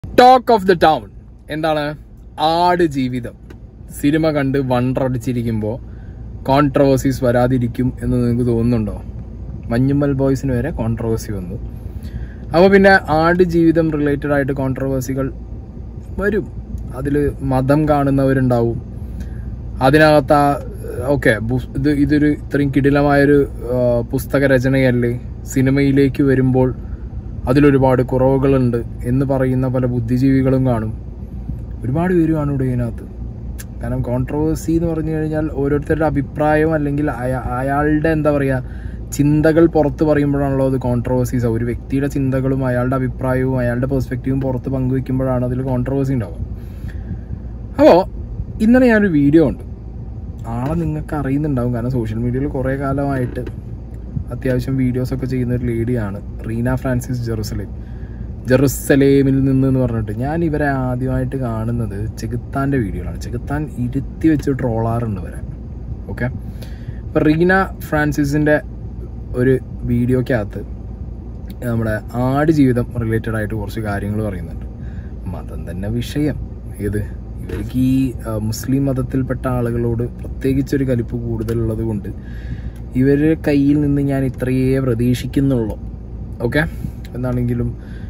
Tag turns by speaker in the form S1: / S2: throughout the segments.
S1: Talk of the town എന്താണ് ആട് ജീവിതം സിനിമ കണ്ട് വണ്ടടിച്ചിരിക്കുമ്പോൾ കോൺട്രവേഴ്സീസ് വരാതിരിക്കും എന്ന് നിങ്ങൾക്ക് തോന്നുന്നുണ്ടോ മഞ്ഞുമ്മൽ ബോയ്സിന് വരെ കോൺട്രവേഴ്സി വന്നു അപ്പോൾ പിന്നെ ആട് ജീവിതം റിലേറ്റഡ് ആയിട്ട് കോൺട്രവേഴ്സികൾ വരും അതിൽ മതം കാണുന്നവരുണ്ടാവും അതിനകത്ത് ഓക്കെ ഇത് ഇതൊരു ഇത്രയും കിടിലമായൊരു ആ, പുസ്തക രചനയല്ലേ സിനിമയിലേക്ക് വരുമ്പോൾ അതിലൊരുപാട് കുറവുകളുണ്ട് എന്ന് പറയുന്ന പല ബുദ്ധിജീവികളും കാണും ഒരുപാട് പേര് കാണും ഇവിടെ ഇതിനകത്ത് കാരണം കോൺട്രവേഴ്സി എന്ന് പറഞ്ഞു കഴിഞ്ഞാൽ ഓരോരുത്തരുടെ അഭിപ്രായം അല്ലെങ്കിൽ അയ- അയാളുടെ എന്താ പറയുക ചിന്തകൾ പുറത്ത് പറയുമ്പോഴാണല്ലോ അത് കോൺട്രവേഴ്സീസ് ഒരു വ്യക്തിയുടെ ചിന്തകളും അയാളുടെ അഭിപ്രായവും അയാളുടെ പെർസ്പെക്റ്റീവും പുറത്ത് പങ്കുവെക്കുമ്പോഴാണ് അതിൽ കോൺട്രവേഴ്സി ഉണ്ടാവുക അപ്പോൾ ഇന്നലെ ഞാനൊരു വീഡിയോ ഉണ്ട് ആളെ നിങ്ങൾക്ക് അറിയുന്നുണ്ടാവും കാരണം സോഷ്യൽ മീഡിയയിൽ കുറേ കാലമായിട്ട് അത്യാവശ്യം വീഡിയോസ് ഒക്കെ ചെയ്യുന്ന ഒരു ലേഡിയാണ് റീന ഫ്രാൻസിസ് ജെറുസലേം ജെറുസലേമിൽ നിന്ന് എന്ന് പറഞ്ഞിട്ട് ഞാൻ ഇവരെ ആദ്യമായിട്ട് കാണുന്നത് ചെകുത്താൻ്റെ വീഡിയോകളാണ് ചെകുത്താൻ ഇരുത്തി വെച്ച് ട്രോളാറുണ്ട് ഇവരെ ഓക്കെ ഇപ്പം റീന ഫ്രാൻസിസിൻ്റെ ഒരു വീഡിയോക്കകത്ത് നമ്മുടെ ആട് ജീവിതം റിലേറ്റഡ് ആയിട്ട് കുറച്ച് കാര്യങ്ങൾ പറയുന്നുണ്ട് മതം തന്നെ വിഷയം ഏത് ഇവർക്ക് ഈ ആ, മുസ്ലിം മതത്തിൽപ്പെട്ട ആളുകളോട് പ്രത്യേകിച്ചൊരു കലിപ്പ് കൂടുതലുള്ളത് കൊണ്ട് ഇവരുടെ കയ്യിൽ നിന്ന് ഞാൻ ഇത്രയേ പ്രതീക്ഷിക്കുന്നുള്ളൂ ഓക്കെ എന്താണെങ്കിലും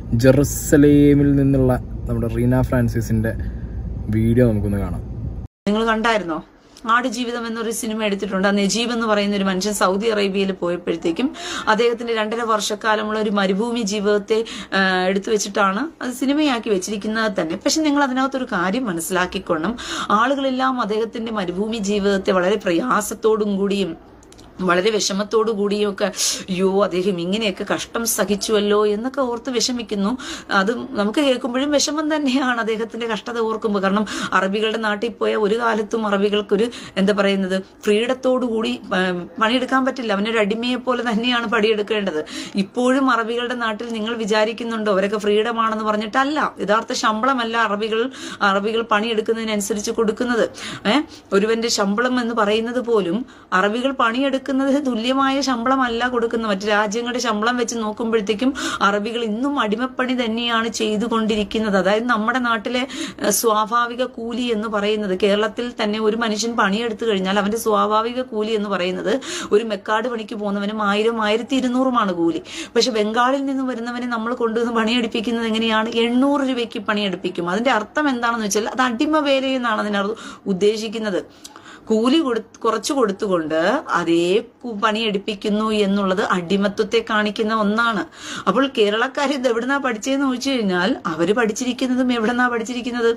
S1: ജെറുസലേമിൽ നിന്നുള്ള നമ്മുടെ റീന ഫ്രാൻസിസിന്റെ വീഡിയോ നമുക്കൊന്ന് കാണാം
S2: നിങ്ങൾ കണ്ടായിരുന്നോ ആടുജീവിതം എന്നൊരു സിനിമ എടുത്തിട്ടുണ്ട് ആ നജീബ് എന്ന് പറയുന്ന ഒരു മനുഷ്യൻ സൗദി അറേബ്യയിൽ പോയപ്പോഴത്തേക്കും അദ്ദേഹത്തിന്റെ രണ്ടര വർഷക്കാലമുള്ള ഒരു മരുഭൂമി ജീവിതത്തെ ആ, എടുത്തു വെച്ചിട്ടാണ് അത് സിനിമയാക്കി വെച്ചിരിക്കുന്നത് തന്നെ പക്ഷെ നിങ്ങൾ അതിനകത്തൊരു കാര്യം മനസ്സിലാക്കിക്കൊള്ളും ആളുകളെല്ലാം അദ്ദേഹത്തിന്റെ മരുഭൂമി ജീവിതത്തെ വളരെ പ്രയാസത്തോടും കൂടിയും വളരെ വിഷമത്തോടു കൂടിയൊക്കെ അയ്യോ അദ്ദേഹം ഇങ്ങനെയൊക്കെ കഷ്ടം സഹിച്ചുവല്ലോ എന്നൊക്കെ ഓർത്ത് വിഷമിക്കുന്നു അത് നമുക്ക് കേൾക്കുമ്പോഴും വിഷമം തന്നെയാണ് അദ്ദേഹത്തിന്റെ കഷ്ടത ഓർക്കുമ്പോൾ കാരണം അറബികളുടെ നാട്ടിൽ പോയ ഒരു കാലത്തും അറബികൾക്കൊരു എന്താ പറയുന്നത് ഫ്രീഡത്തോടു കൂടി ആ, പണിയെടുക്കാൻ പറ്റില്ല അവനൊരു അടിമയെ പോലെ തന്നെയാണ് പണിയെടുക്കേണ്ടത് ഇപ്പോഴും അറബികളുടെ നാട്ടിൽ നിങ്ങൾ വിചാരിക്കുന്നുണ്ടോ അവരൊക്കെ ഫ്രീഡം ആണെന്ന് പറഞ്ഞിട്ടല്ല യഥാർത്ഥ ശമ്പളമല്ല അറബികൾ അറബികൾ പണിയെടുക്കുന്നതിനനുസരിച്ച് കൊടുക്കുന്നത് ഏഹ് ഒരുവന്റെ ശമ്പളം എന്ന് പറയുന്നത് പോലും അറബികൾ പണിയെടുക്കുന്നതിന് തുല്യമായ ശമ്പളമല്ല കൊടുക്കുന്നത് മറ്റു രാജ്യങ്ങളുടെ ശമ്പളം വെച്ച് നോക്കുമ്പോഴത്തേക്കും അറബികൾ ഇന്നും അടിമപ്പണി തന്നെയാണ് ചെയ്തുകൊണ്ടിരിക്കുന്നത് അതായത് നമ്മുടെ നാട്ടിലെ ഏഹ്, സ്വാഭാവിക കൂലി എന്ന് പറയുന്നത് കേരളത്തിൽ തന്നെ ഒരു മനുഷ്യൻ പണിയെടുത്തു കഴിഞ്ഞാൽ അവന്റെ സ്വാഭാവിക കൂലി എന്ന് പറയുന്നത് ഒരു മെക്കാട് പണിക്ക് പോകുന്നവനും ആയിരം ആയിരത്തി ഇരുന്നൂറുമാണ് കൂലി പക്ഷെ ബംഗാളിൽ നിന്ന് വരുന്നവനെ നമ്മൾ കൊണ്ടുവന്ന് പണിയെടുപ്പിക്കുന്നത് എങ്ങനെയാണ് എണ്ണൂറ് രൂപയ്ക്ക് പണിയെടുപ്പിക്കും അതിന്റെ അർത്ഥം എന്താണെന്ന് വെച്ചാൽ അത് അടിമ വേല എന്നാണ് അതിനർത്ഥം ഉദ്ദേശിക്കുന്നത് കൂലി കൊടു കുറച്ചു കൊടുത്തുകൊണ്ട് അതേ കു- പണിയെടുപ്പിക്കുന്നു എന്നുള്ളത് അടിമത്വത്തെ കാണിക്കുന്ന ഒന്നാണ് അപ്പോൾ കേരളക്കാർ ഇത് എവിടുന്നാ പഠിച്ചതെന്ന് ചോദിച്ചു കഴിഞ്ഞാൽ അവര് പഠിച്ചിരിക്കുന്നതും എവിടുന്നാ പഠിച്ചിരിക്കുന്നത്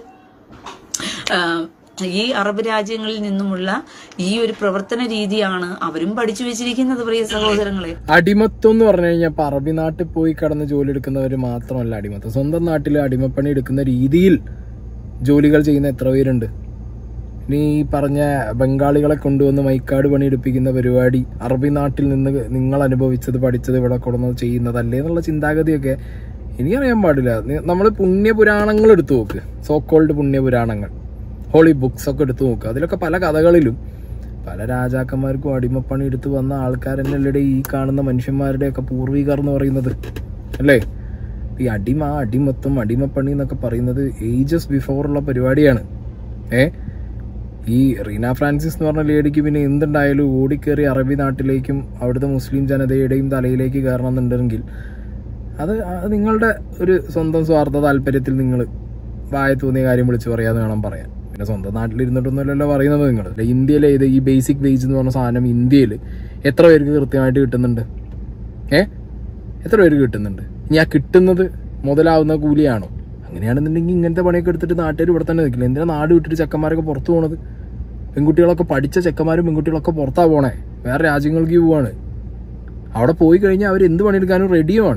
S2: ആഹ് ഈ അറബ് രാജ്യങ്ങളിൽ നിന്നുമുള്ള ഈ ഒരു പ്രവർത്തന രീതിയാണ് അവരും പഠിച്ചു വെച്ചിരിക്കുന്നത് പ്രിയ സഹോദരങ്ങളെ
S1: അടിമത്വം എന്ന് പറഞ്ഞു കഴിഞ്ഞാൽ ഇപ്പൊ അറബി നാട്ടിൽ പോയി കടന്ന് ജോലി എടുക്കുന്നവർ മാത്രമല്ല അടിമത്വം സ്വന്തം നാട്ടിൽ അടിമപ്പണി എടുക്കുന്ന രീതിയിൽ ജോലികൾ ചെയ്യുന്ന എത്ര പേരുണ്ട് ഇനി ഈ പറഞ്ഞ ബംഗാളികളെ കൊണ്ടുവന്ന് മൈക്കാട് പണിയെടുപ്പിക്കുന്ന പരിപാടി അറബി നാട്ടിൽ നിന്ന് നിങ്ങൾ അനുഭവിച്ചത് പഠിച്ചത് ഇവിടെ കൊണ്ടുവന്ന് ചെയ്യുന്നതല്ലേ എന്നുള്ള ചിന്താഗതിയൊക്കെ എനിക്കറിയാൻ പാടില്ല നമ്മൾ പുണ്യപുരാണങ്ങൾ എടുത്തു നോക്ക് സോക്കോൾഡ് പുണ്യപുരാണങ്ങൾ ഹോളി ബുക്സ് ഒക്കെ എടുത്തു നോക്കുക അതിലൊക്കെ പല കഥകളിലും പല രാജാക്കന്മാർക്കും അടിമപ്പണി എടുത്ത് വന്ന ആൾക്കാരെന്നല്ലേ ഈ കാണുന്ന മനുഷ്യന്മാരുടെ ഒക്കെ പൂർവികർ എന്ന് പറയുന്നത് അല്ലേ ഈ അടിമ അടിമത്വം അടിമപ്പണി എന്നൊക്കെ പറയുന്നത് ഏജസ് ബിഫോർ ഉള്ള പരിപാടിയാണ് ഏ ഈ റീന ഫ്രാൻസിസ് എന്ന് പറഞ്ഞ ലേഡിക്ക് പിന്നെ എന്തുണ്ടായാലും ഓടിക്കേറി അറബി നാട്ടിലേക്കും അവിടുത്തെ മുസ്ലിം ജനതയുടെയും തലയിലേക്ക് കയറണം എന്നുണ്ടെങ്കിൽ അത് അത് നിങ്ങളുടെ ഒരു സ്വന്തം സ്വാർത്ഥ താല്പര്യത്തിൽ നിങ്ങൾ വായ തോന്നിയ കാര്യം വിളിച്ച് പറയാന്ന് വേണം പറയാൻ പിന്നെ സ്വന്തം നാട്ടിലിരുന്നിട്ടൊന്നുമല്ലല്ലോ പറയുന്നത് നിങ്ങൾ ഇന്ത്യയിലെ ഇത് ഈ ബേസിക് വേജ് എന്ന് പറഞ്ഞ സാധനം ഇന്ത്യയിൽ എത്ര പേർക്ക് കൃത്യമായിട്ട് കിട്ടുന്നുണ്ട് ഏ എത്ര പേർക്ക് കിട്ടുന്നുണ്ട് ഇനി ആ കിട്ടുന്നത് മുതലാവുന്ന കൂലിയാണോ അങ്ങനെയാണെന്നുണ്ടെങ്കിൽ ഇങ്ങനത്തെ പണിയൊക്കെ എടുത്തിട്ട് നാട്ടുകാർ ഇവിടെ തന്നെ നിൽക്കില്ല എന്തിനാ നാട് വിട്ടിട്ട് ചെക്കന്മാരൊക്കെ പുറത്തു പോണത് പെൺകുട്ടികളൊക്കെ പഠിച്ച ചെക്കന്മാരും പെൺകുട്ടികളൊക്കെ പുറത്താ പോണേ വേറെ രാജ്യങ്ങൾക്ക് പോവാണ് അവിടെ പോയി കഴിഞ്ഞാൽ അവർ എന്ത് പണിയെടുക്കാനും റെഡിയുമാണ്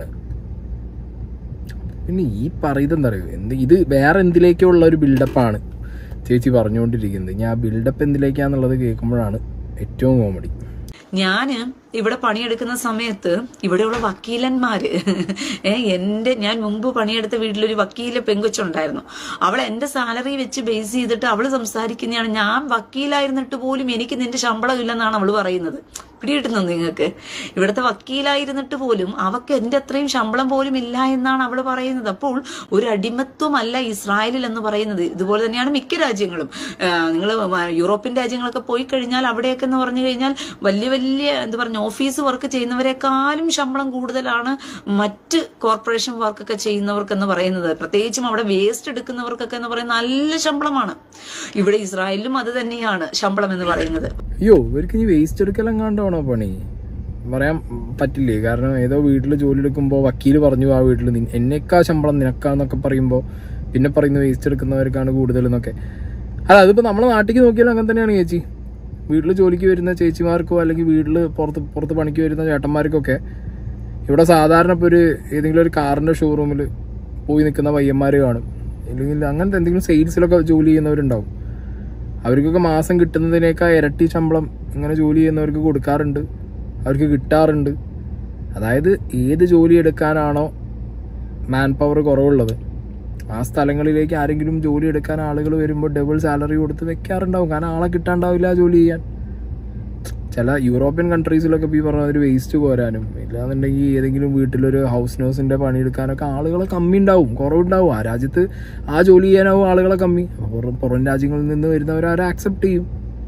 S1: പിന്നെ ഈ പറയുന്നത് എന്താ പറയുക എന്ത് ഇത് വേറെ എന്തിലേക്കോ ഉള്ള ഒരു ബിൽഡപ്പാണ് ചേച്ചി പറഞ്ഞുകൊണ്ടിരിക്കുന്നത് ഞാൻ ആ ബിൽഡപ്പ് എന്തിലേക്കാന്നുള്ളത് കേൾക്കുമ്പോഴാണ് ഏറ്റവും കോമഡി
S2: ഞാന് ഇവിടെ പണിയെടുക്കുന്ന സമയത്ത് ഇവിടെയുള്ള വക്കീലന്മാര് ഏ, എന്റെ ഞാൻ മുമ്പ് പണിയെടുത്ത വീട്ടിലൊരു വക്കീല പെങ്കൊച്ചുണ്ടായിരുന്നു അവൾ എന്റെ സാലറി വെച്ച് ബേസ് ചെയ്തിട്ട് അവള് സംസാരിക്കുന്നതാണ് ഞാൻ വക്കീലായിരുന്നിട്ട് പോലും എനിക്ക് നിന്റെ ശമ്പളം ഇല്ലെന്നാണ് അവള് പറയുന്നത് പിടികിട്ടുന്നു നിങ്ങൾക്ക് ഇവിടുത്തെ വക്കീലായിരുന്നിട്ട് പോലും അവക്ക് എന്റെ അത്രയും ശമ്പളം പോലും ഇല്ല എന്നാണ് അവൾ പറയുന്നത് അപ്പോൾ ഒരു അടിമത്വമല്ല ഇസ്രായേലിൽ എന്ന് പറയുന്നത് ഇതുപോലെ തന്നെയാണ് മിക്ക രാജ്യങ്ങളും നിങ്ങൾ യൂറോപ്യൻ രാജ്യങ്ങളൊക്കെ പോയി കഴിഞ്ഞാൽ അവിടെയൊക്കെ എന്ന് പറഞ്ഞു കഴിഞ്ഞാൽ വലിയ വലിയ എന്താ പറഞ്ഞ ഓഫീസ് വർക്ക് ചെയ്യുന്നവരെക്കാളും ശമ്പളം കൂടുതലാണ് മറ്റ് കോർപ്പറേഷൻ വർക്കൊക്കെ ചെയ്യുന്നവർക്ക് എന്ന് പറയുന്നത് പ്രത്യേകിച്ചും അവിടെ വേസ്റ്റ് എടുക്കുന്നവർക്കൊക്കെ എന്ന് പറയുന്നത് നല്ല ശമ്പളമാണ് ഇവിടെ ഇസ്രായേലിലും അത് തന്നെയാണ് ശമ്പളം എന്ന് പറയുന്നത്
S1: അയ്യോ ഇവർക്ക് ഈ വേസ്റ്റ് എടുക്കലെങ്ങാണ്ടാണോ പണി പറയാൻ പറ്റില്ലേ കാരണം ഏതോ വീട്ടിൽ ജോലി എടുക്കുമ്പോൾ വക്കീൽ പറഞ്ഞു ആ വീട്ടിൽ എന്നേക്കാ ശമ്പളം നിനക്കാന്നൊക്കെ പറയുമ്പോൾ പിന്നെ പറയുന്നത് വേസ്റ്റ് എടുക്കുന്നവർക്കാണ് കൂടുതൽ എന്നൊക്കെ അല്ല അതിപ്പോൾ നമ്മുടെ നാട്ടിലേക്ക് നോക്കിയാലും അങ്ങനെ തന്നെയാണ് ചേച്ചി വീട്ടിൽ ജോലിക്ക് വരുന്ന ചേച്ചിമാർക്കോ അല്ലെങ്കിൽ വീട്ടിൽ പുറത്ത് പുറത്ത് പണിക്ക് വരുന്ന ചേട്ടന്മാർക്കൊക്കെ ഇവിടെ സാധാരണ ഇപ്പോൾ ഒരു ഏതെങ്കിലും ഒരു കാറിൻ്റെ ഷോറൂമിൽ പോയി നിൽക്കുന്ന പയ്യന്മാർ കാണും അല്ലെങ്കിൽ അങ്ങനത്തെ എന്തെങ്കിലും സെയിൽസിലൊക്കെ ജോലി ചെയ്യുന്നവരുണ്ടാവും അവർക്കൊക്കെ മാസം കിട്ടുന്നതിനേക്കാൾ ഇരട്ടി ശമ്പളം ഇങ്ങനെ ജോലി ചെയ്യുന്നവർക്ക് കൊടുക്കാറുണ്ട് അവർക്ക് കിട്ടാറുണ്ട് അതായത് ഏത് ജോലി എടുക്കാനാണോ മാൻ പവർ കുറവുള്ളത് ആ സ്ഥലങ്ങളിലേക്ക് ആരെങ്കിലും ജോലി എടുക്കാൻ ആളുകൾ വരുമ്പോൾ ഡബിൾ സാലറി കൊടുത്ത് വെക്കാറുണ്ടാവും കാരണം ആളെ കിട്ടാണ്ടാവില്ല ആ ജോലി ചെയ്യാൻ ചില യൂറോപ്യൻ കൺട്രീസിലൊക്കെ ഇപ്പോൾ ഈ പറഞ്ഞ ഒരു വേസ്റ്റ് കോരാനും ഇല്ലാന്നുണ്ടെങ്കിൽ ഏതെങ്കിലും വീട്ടിലൊരു ഹൗസ് നേഴ്സിന്റെ പണിയെടുക്കാനൊക്കെ ആളുകളെ കമ്മി ഉണ്ടാവും കുറവുണ്ടാവും ആ രാജ്യത്ത് ആ ജോലി ചെയ്യാനാവും ആളുകളെ കമ്മി അപ്പോൾ പുറം പുറം രാജ്യങ്ങളിൽ നിന്ന് വരുന്നവർ അവരെ ആക്സെപ്റ്റ് ചെയ്യും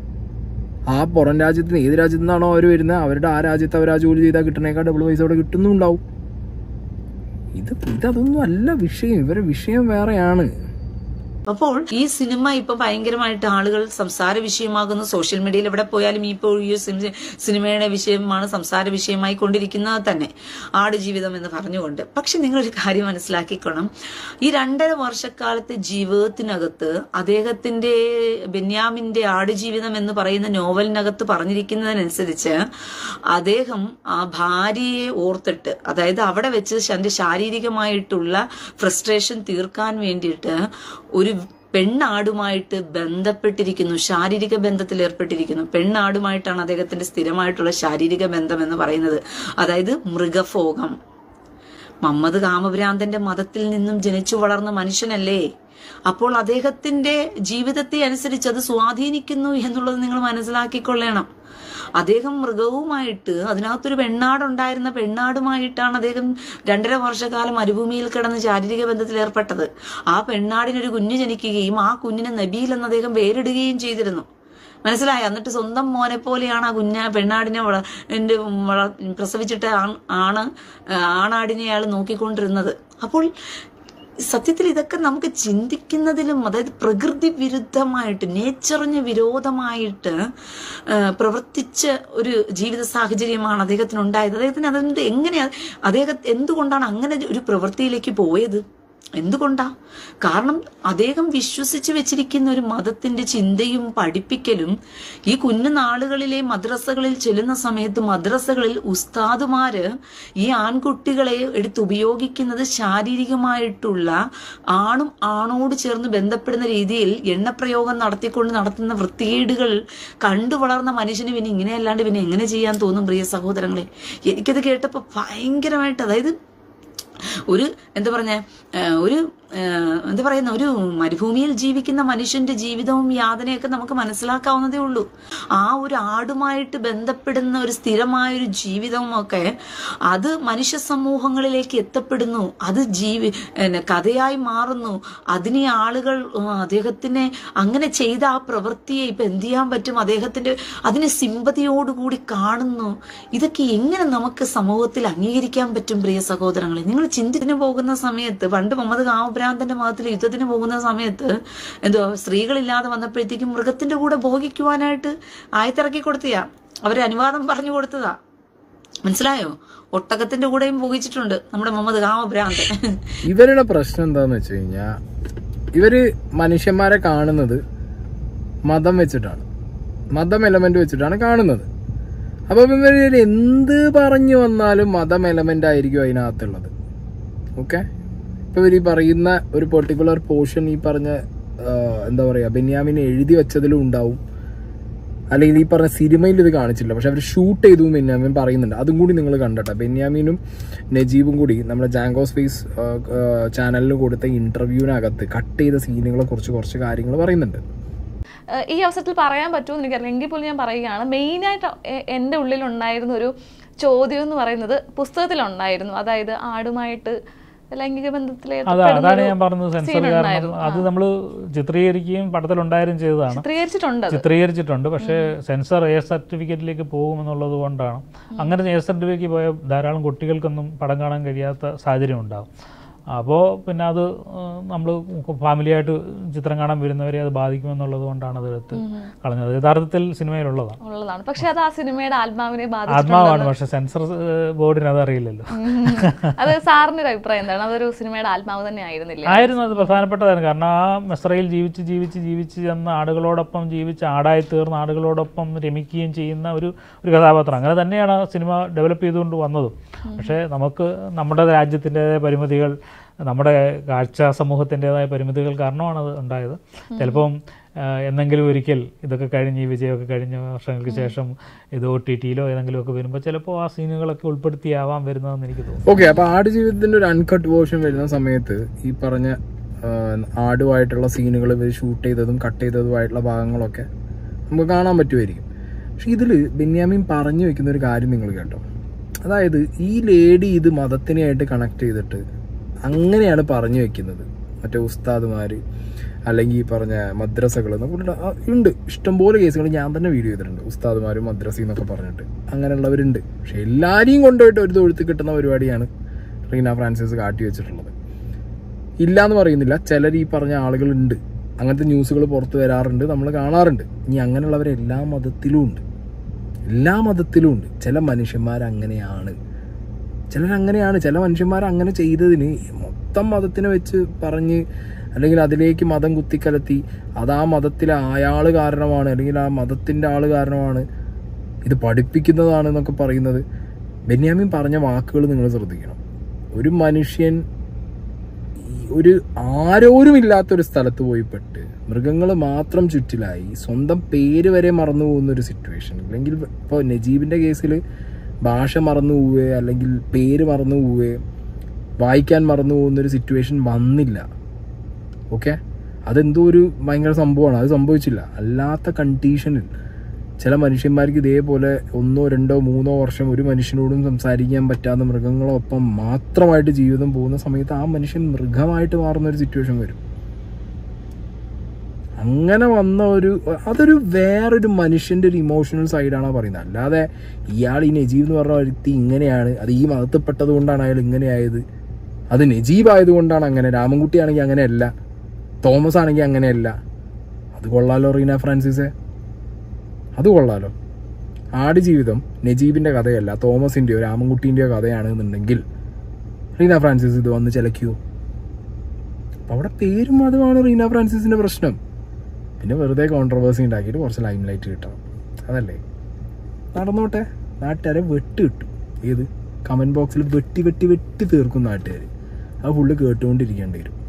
S1: ആ പുറം രാജ്യത്ത് നിന്ന് ഏത് രാജ്യത്തു നിന്നാണോ അവർ വരുന്നത് അവരുടെ ആ രാജ്യത്ത് അവർ ആ ജോലി ചെയ്താൽ കിട്ടണേക്കാൾ ഡബിൾ പൈസ അവിടെ കിട്ടുന്നുണ്ടാവും ഇത് ഇതൊന്നും അല്ല വിഷയം ഇവരെ വിഷയം വേറെയാണ്
S2: അപ്പോൾ ഈ സിനിമ ഇപ്പൊ ഭയങ്കരമായിട്ട് ആളുകൾ സംസാര വിഷയമാകുന്നു സോഷ്യൽ മീഡിയയിൽ എവിടെ പോയാലും ഇപ്പോൾ ഈ സിനി- സിനിമയുടെ വിഷയമാണ് സംസാര വിഷയമായി കൊണ്ടിരിക്കുന്നത് തന്നെ ആടുജീവിതം എന്ന് പറഞ്ഞുകൊണ്ട് പക്ഷെ നിങ്ങളൊരു കാര്യം മനസ്സിലാക്കിക്കണം ഈ രണ്ടര വർഷക്കാലത്തെ ജീവിതത്തിനകത്ത് അദ്ദേഹത്തിന്റെ ബെന്യാമിന്റെ ആടുജീവിതം എന്ന് പറയുന്ന നോവലിനകത്ത് പറഞ്ഞിരിക്കുന്നതിനനുസരിച്ച് അദ്ദേഹം ആ ഭാര്യയെ ഓർത്തിട്ട് അതായത് അവിടെ വെച്ച് തന്റെ ശാരീരികമായിട്ടുള്ള ഫ്രസ്ട്രേഷൻ തീർക്കാൻ വേണ്ടിയിട്ട് ഒരു പെണ്ണാടുമായിട്ട് ബന്ധപ്പെട്ടിരിക്കുന്നു ശാരീരിക ബന്ധത്തിൽ ഏർപ്പെട്ടിരിക്കുന്നു പെണ്ണാടുമായിട്ടാണ് അദ്ദേഹത്തിന്റെ സ്ഥിരമായിട്ടുള്ള ശാരീരിക ബന്ധം എന്ന് പറയുന്നത് അതായത് മൃഗഭോഗം മമ്മദ് കാമഭ്രാന്തന്റെ മതത്തിൽ നിന്നും ജനിച്ചു വളർന്ന മനുഷ്യനല്ലേ അപ്പോൾ അദ്ദേഹത്തിന്റെ ജീവിതത്തെ അനുസരിച്ച് അത് സ്വാധീനിക്കുന്നു എന്നുള്ളത് നിങ്ങൾ മനസ്സിലാക്കിക്കൊള്ളണം അദ്ദേഹം മൃഗവുമായിട്ട് അതിനകത്തൊരു പെണ്ണാടുണ്ടായിരുന്ന പെണ്ണാടുമായിട്ടാണ് അദ്ദേഹം രണ്ടര വർഷക്കാലം മരുഭൂമിയിൽ കിടന്ന് ശാരീരിക ബന്ധത്തിൽ ഏർപ്പെട്ടത് ആ പെണ്ണാടിനൊരു കുഞ്ഞ് ജനിക്കുകയും ആ കുഞ്ഞിനെ നബീൽ എന്ന് അദ്ദേഹം പേരിടുകയും ചെയ്തിരുന്നു മനസ്സിലായി എന്നിട്ട് സ്വന്തം മോനെ പോലെയാണ് ആ കുഞ്ഞ പെണ്ണാടിനെ വള എൻ്റെ വള പ്രസവിച്ചിട്ട് ആണ്- ആണ് ആണാടിനെ അയാൾ നോക്കിക്കൊണ്ടിരുന്നത് അപ്പോൾ സത്യത്തിൽ ഇതൊക്കെ നമുക്ക് ചിന്തിക്കുന്നതിലും അതായത് പ്രകൃതി വിരുദ്ധമായിട്ട് നേച്ചറിന് വിരോധമായിട്ട് ആ, പ്രവർത്തിച്ച ഒരു ജീവിത സാഹചര്യമാണ് അദ്ദേഹത്തിന് ഉണ്ടായത് അദ്ദേഹത്തിന് അതുകൊണ്ട് എങ്ങനെയാ അദ്ദേഹം എന്തുകൊണ്ടാണ് അങ്ങനെ ഒരു പ്രവൃത്തിയിലേക്ക് പോയത് എന്തുകൊണ്ടാ കാരണം അദ്ദേഹം വിശ്വസിച്ച് വെച്ചിരിക്കുന്ന ഒരു മതത്തിന്റെ ചിന്തയും പഠിപ്പിക്കലും ഈ കുഞ്ഞു നാളുകളിലെ മദ്രസകളിൽ ചെല്ലുന്ന സമയത്ത് മദ്രസകളിൽ ഉസ്താദുമാര് ഈ ആൺകുട്ടികളെ എടുത്ത് ഉപയോഗിക്കുന്നത് ശാരീരികമായിട്ടുള്ള ആണും ആണോട് ചേർന്ന് ബന്ധപ്പെടുന്ന രീതിയിൽ എണ്ണപ്രയോഗം നടത്തിക്കൊണ്ട് നടത്തുന്ന വൃത്തികേടുകൾ കണ്ടു വളർന്ന മനുഷ്യന് പിന്നെ ഇങ്ങനെയല്ലാണ്ട് പിന്നെ എങ്ങനെ ചെയ്യാൻ തോന്നും പ്രിയ സഹോദരങ്ങളെ എനിക്കത് കേട്ടപ്പോൾ ഭയങ്കരമായിട്ട് അതായത് ഒരു എന്താ പറഞ്ഞ ഒരു ആ, എന്താ പറയുന്ന ഒരു മരുഭൂമിയിൽ ജീവിക്കുന്ന മനുഷ്യന്റെ ജീവിതവും യാതനയൊക്കെ നമുക്ക് മനസ്സിലാക്കാവുന്നതേ ഉള്ളൂ ആ ഒരു ആടുമായിട്ട് ബന്ധപ്പെടുന്ന ഒരു സ്ഥിരമായ ഒരു ജീവിതവും ഒക്കെ അത് മനുഷ്യ സമൂഹങ്ങളിലേക്ക് എത്തപ്പെടുന്നു അത് ജീവി പിന്നെ കഥയായി മാറുന്നു അതിനെ ആളുകൾ ആ, അദ്ദേഹത്തിനെ അങ്ങനെ ചെയ്ത ആ പ്രവൃത്തിയെ ഇപ്പൊ എന്ത് ചെയ്യാൻ പറ്റും അദ്ദേഹത്തിന്റെ അതിനെ സിമ്പതിയോടുകൂടി കാണുന്നു ഇതൊക്കെ എങ്ങനെ നമുക്ക് സമൂഹത്തിൽ അംഗീകരിക്കാൻ പറ്റും പ്രിയ സഹോദരങ്ങളെ നിങ്ങൾ ചിന്തിന് പോകുന്ന സമയത്ത് പണ്ട് മുഹമ്മദ് കാമഭ്രാന്തന്റെ മതത്തിൽ യുദ്ധത്തിന് പോകുന്ന സമയത്ത് എന്തോ സ്ത്രീകളില്ലാതെ വന്നപ്പോഴത്തേക്കും മൃഗത്തിന്റെ കൂടെ ഭോഗിക്കുവാനായിട്ട് ആയത്തിറക്കി കൊടുത്തിയാ അവര് അനുവാദം പറഞ്ഞു കൊടുത്തതാ മനസ്സിലായോ ഒട്ടകത്തിന്റെ കൂടെയും ഭോഗിച്ചിട്ടുണ്ട് നമ്മുടെ മുഹമ്മദ് കാമഭ്രാന്തൻ
S1: ഇവരുടെ പ്രശ്നം എന്താന്ന് വെച്ച് കഴിഞ്ഞാൽ ഇവര് മനുഷ്യന്മാരെ കാണുന്നത് മതം വെച്ചിട്ടാണ് മതം എലമെന്റ് വെച്ചിട്ടാണ് കാണുന്നത് അപ്പൊ ഇവര് എന്ത് പറഞ്ഞു വന്നാലും മതം എലമെന്റ് ആയിരിക്കും അതിനകത്തുള്ളത് ഓക്കെ ഇപ്പൊ ഇവർ ഈ പറയുന്ന ഒരു പെർട്ടിക്കുലർ പോർഷൻ ഈ പറഞ്ഞ ആ, എന്താ പറയാ ബെന്യാമിനെ എഴുതി വെച്ചതിലും ഉണ്ടാവും അല്ലെങ്കിൽ ഈ പറഞ്ഞ സിനിമയിൽ ഇത് കാണിച്ചില്ല പക്ഷെ അവർ ഷൂട്ട് ചെയ്തു എന്ന് ബെന്യാമിൻ പറയുന്നുണ്ട് അതും കൂടി നിങ്ങൾ കണ്ടട്ടെ ബെന്യാമിനും നജീബും കൂടി നമ്മുടെ ജാങ്കോ സ്പേസ് ചാനലിന് കൊടുത്ത ഇന്റർവ്യൂവിനകത്ത് കട്ട് ചെയ്ത സീനുകളെ കുറിച്ച് കുറച്ച് കാര്യങ്ങൾ പറയുന്നുണ്ട്
S3: ഏഹ് ഈ അവസരത്തിൽ പറയാൻ പറ്റുമെന്ന് എനിക്കറിയില്ല എങ്കിൽ പോലും ഞാൻ പറയുകയാണ് മെയിനായിട്ട് എ- എൻ്റെ ഉള്ളിലുണ്ടായിരുന്ന ഒരു ചോദ്യം എന്ന് പറയുന്നത് പുസ്തകത്തിലുണ്ടായിരുന്നു അതായത് ആടുമായിട്ട് ലൈംഗിക ബന്ധത്തിൽ
S4: അതാ അതാണ് ഞാൻ പറഞ്ഞത് സെൻസർ
S3: scene
S4: കാരണം
S3: ഉണ്ടായിരുന്നു.
S4: അത് നമ്മൾ ചിത്രീകരിക്കുകയും പടത്തിലുണ്ടായാലും ചെയ്തതാണ്
S3: ചിത്രീകരിച്ചിട്ടുണ്ട് അത്.
S4: ചിത്രീകരിച്ചിട്ടുണ്ട് പക്ഷേ സെൻസർ എയർ സർട്ടിഫിക്കറ്റിലേക്ക് പോകുമെന്നുള്ളത് കൊണ്ടാണ് അങ്ങനെ എയർ സർട്ടിഫിക്കറ്റ് പോയ ധാരാളം കുട്ടികൾക്കൊന്നും പടം കാണാൻ കഴിയാത്ത സാഹചര്യം ഉണ്ടാകും അപ്പോൾ പിന്നെ അത് നമ്മൾ ഫാമിലിയായിട്ട് ചിത്രം കാണാൻ വരുന്നവരെ അത് ബാധിക്കുമെന്നുള്ളത് കൊണ്ടാണ് അത് എടുത്ത് കളഞ്ഞത് യഥാർത്ഥത്തിൽ സിനിമയിലുള്ളതാണ്
S3: ഉള്ളതാണ് പക്ഷെ അത് ആ സിനിമയുടെ ആത്മാവിനെ
S4: ആത്മാവാണ്
S3: ബാധിച്ചിട്ടുണ്ട്
S4: പക്ഷെ സെൻസർ ബോർഡിന് അത് അറിയില്ലല്ലോ
S3: അത് സാറിന്റെ ഒരു അഭിപ്രായം എന്താണ് അതൊരു സിനിമയുടെ ആത്മാവ് തന്നെ ആയിരുന്നില്ല
S4: ആയിരുന്നു അത് പ്രധാനപ്പെട്ടതാണ് കാരണം ആ മെസ്രയിൽ ജീവിച്ച് ജീവിച്ച് ജീവിച്ച് ചെന്ന ആടുകളോടൊപ്പം ജീവിച്ച് ആടായി തീർന്ന ആടുകളോടൊപ്പം രമിക്കുകയും ചെയ്യുന്ന ഒരു ഒരു കഥാപാത്രം അങ്ങനെ തന്നെയാണ് ആ സിനിമ ഡെവലപ്പ് ചെയ്തുകൊണ്ട് വന്നതും പക്ഷേ നമുക്ക് നമ്മുടെ രാജ്യത്തിൻ്റെതായ പരിമിതികൾ നമ്മുടെ കാഴ്ച സമൂഹത്തിൻ്റെതായ പരിമിതികൾ കാരണമാണ് അത് ഉണ്ടായത് ചിലപ്പം ആ, എന്നെങ്കിലും ഒരിക്കൽ ഇതൊക്കെ കഴിഞ്ഞ് ഈ വിജയമൊക്കെ കഴിഞ്ഞ വർഷങ്ങൾക്ക് ശേഷം ഇത് ഒ ടി ടിയിലോ ഏതെങ്കിലും ഒക്കെ വരുമ്പോൾ ചിലപ്പോൾ ആ സീനുകളൊക്കെ ഉൾപ്പെടുത്തിയാവാൻ വരുന്നതെന്ന് എനിക്ക് തോന്നുന്നു
S1: ഓക്കെ അപ്പൊ ആടുജീവിതത്തിന്റെ ഒരു അൺകട്ട് വേർഷൻ വരുന്ന സമയത്ത് ഈ പറഞ്ഞ ആ, ആടുമായിട്ടുള്ള സീനുകൾ ഇവർ ഷൂട്ട് ചെയ്തതും കട്ട് ചെയ്തതുമായിട്ടുള്ള ഭാഗങ്ങളൊക്കെ നമുക്ക് കാണാൻ പറ്റുമായിരിക്കും പക്ഷെ ഇതിൽ ബെന്യാമിൻ പറഞ്ഞു വെക്കുന്ന ഒരു കാര്യം നിങ്ങൾ കേട്ടോ അതായത് ഈ ലേഡി ഇത് മതത്തിനെയായിട്ട് കണക്ട് ചെയ്തിട്ട് അങ്ങനെയാണ് പറഞ്ഞു വെക്കുന്നത് മറ്റേ ഉസ്താദുമാർ അല്ലെങ്കിൽ ഈ പറഞ്ഞ മദ്രസകൾ എന്നൊക്കെ പറഞ്ഞിട്ട് ആ, ഉണ്ട് ഇഷ്ടംപോലെ കേസുകൾ ഞാൻ തന്നെ വീഡിയോ ചെയ്തിട്ടുണ്ട് ഉസ്താദുമാരും മദ്രസ എന്നൊക്കെ പറഞ്ഞിട്ട് അങ്ങനെയുള്ളവരുണ്ട് പക്ഷെ എല്ലാവരെയും കൊണ്ടുപോയിട്ട് ഒരു തൊഴുത്ത് കിട്ടുന്ന പരിപാടിയാണ് റീന ഫ്രാൻസിസ് കാട്ടി വെച്ചിട്ടുള്ളത് ഇല്ല എന്ന് പറയുന്നില്ല ചിലർ ഈ പറഞ്ഞ ആളുകളുണ്ട് അങ്ങനത്തെ ന്യൂസുകൾ പുറത്ത് വരാറുണ്ട് നമ്മൾ കാണാറുണ്ട് ഇനി അങ്ങനെയുള്ളവർ എല്ലാ മതത്തിലും ഉണ്ട് എല്ലാ മതത്തിലും ഉണ്ട് ചില മനുഷ്യന്മാർ അങ്ങനെയാണ് ചിലരങ്ങനെയാണ് ചില മനുഷ്യന്മാർ അങ്ങനെ ചെയ്തതിന് മൊത്തം മതത്തിനെ വെച്ച് പറഞ്ഞ് അല്ലെങ്കിൽ അതിലേക്ക് മതം കുത്തിക്കലത്തി അത് ആ മതത്തിലെ അയാൾ കാരണമാണ് അല്ലെങ്കിൽ ആ മതത്തിൻ്റെ ആൾ കാരണമാണ് ഇത് പഠിപ്പിക്കുന്നതാണ് എന്നൊക്കെ പറയുന്നത് ബെന്യാമിൻ പറഞ്ഞ വാക്കുകൾ നിങ്ങൾ ശ്രദ്ധിക്കണം ഒരു മനുഷ്യൻ ഈ ഒരു ആരോരുമില്ലാത്തൊരു സ്ഥലത്ത് പോയി പെട്ട് മൃഗങ്ങൾ മാത്രം ചുറ്റിലായി സ്വന്തം പേര് വരെ മറന്നു പോകുന്ന ഒരു സിറ്റുവേഷൻ അല്ലെങ്കിൽ ഇപ്പോൾ നജീബിൻ്റെ കേസിൽ ഭാഷ മറന്നു പോവുകയോ അല്ലെങ്കിൽ പേര് മറന്നു പോവുകയോ വായിക്കാൻ മറന്നു പോകുന്ന ഒരു സിറ്റുവേഷൻ വന്നില്ല ഓക്കെ അതെന്തോ ഒരു ഭയങ്കര സംഭവമാണ് അത് സംഭവിച്ചില്ല അല്ലാത്ത കണ്ടീഷനിൽ ചില മനുഷ്യന്മാർക്ക് ഇതേപോലെ ഒന്നോ രണ്ടോ മൂന്നോ വർഷം ഒരു മനുഷ്യനോടും സംസാരിക്കാൻ പറ്റാത്ത മൃഗങ്ങളൊപ്പം മാത്രമായിട്ട് ജീവിതം പോകുന്ന സമയത്ത് ആ മനുഷ്യൻ മൃഗമായിട്ട് മാറുന്ന ഒരു സിറ്റുവേഷൻ വരും അങ്ങനെ വന്ന ഒരു അതൊരു വേറൊരു മനുഷ്യന്റെ ഒരു ഇമോഷണൽ സൈഡാണ് പറയുന്നത് അല്ലാതെ ഇയാൾ ഈ നജീബ് എന്ന് പറഞ്ഞ വ്യക്തി ഇങ്ങനെയാണ് അത് ഈ മതത്തിൽപ്പെട്ടത് കൊണ്ടാണ് അയാൾ ഇങ്ങനെയായത് അത് നജീബ് ആയതുകൊണ്ടാണ് അങ്ങനെ രാമൻകുട്ടി ആണെങ്കിൽ അങ്ങനെയല്ല തോമസ് ആണെങ്കിൽ അങ്ങനെയല്ല അത് കൊള്ളാലോ റീന ഫ്രാൻസിസെ അത് കൊള്ളാലോ ആടുജീവിതം നജീബിന്റെ കഥയല്ല തോമസിന്റെയോ രാമൻകുട്ടീന്റെയോ കഥയാണ് എന്നുണ്ടെങ്കിൽ റീന ഫ്രാൻസിസ് ഇത് വന്ന് ചിലക്കൂ അപ്പൊ അവിടെ പേരും അതുമാണ് റീന ഫ്രാൻസിസിന്റെ പ്രശ്നം പിന്നെ വെറുതെ കോൺട്രവേഴ്സി ഉണ്ടാക്കിയിട്ട് കുറച്ച് ലൈം ലൈറ്റ് കിട്ടണം അതല്ലേ നടന്നോട്ടെ നാട്ടുകാരെ വെട്ട് കിട്ടും ഏത് കമന്റ് ബോക്സിൽ വെട്ടി വെട്ടി വെട്ടി തീർക്കും നാട്ടുകാർ അത് ഫുള്ള് കേട്ടുകൊണ്ടിരിക്കേണ്ടി വരും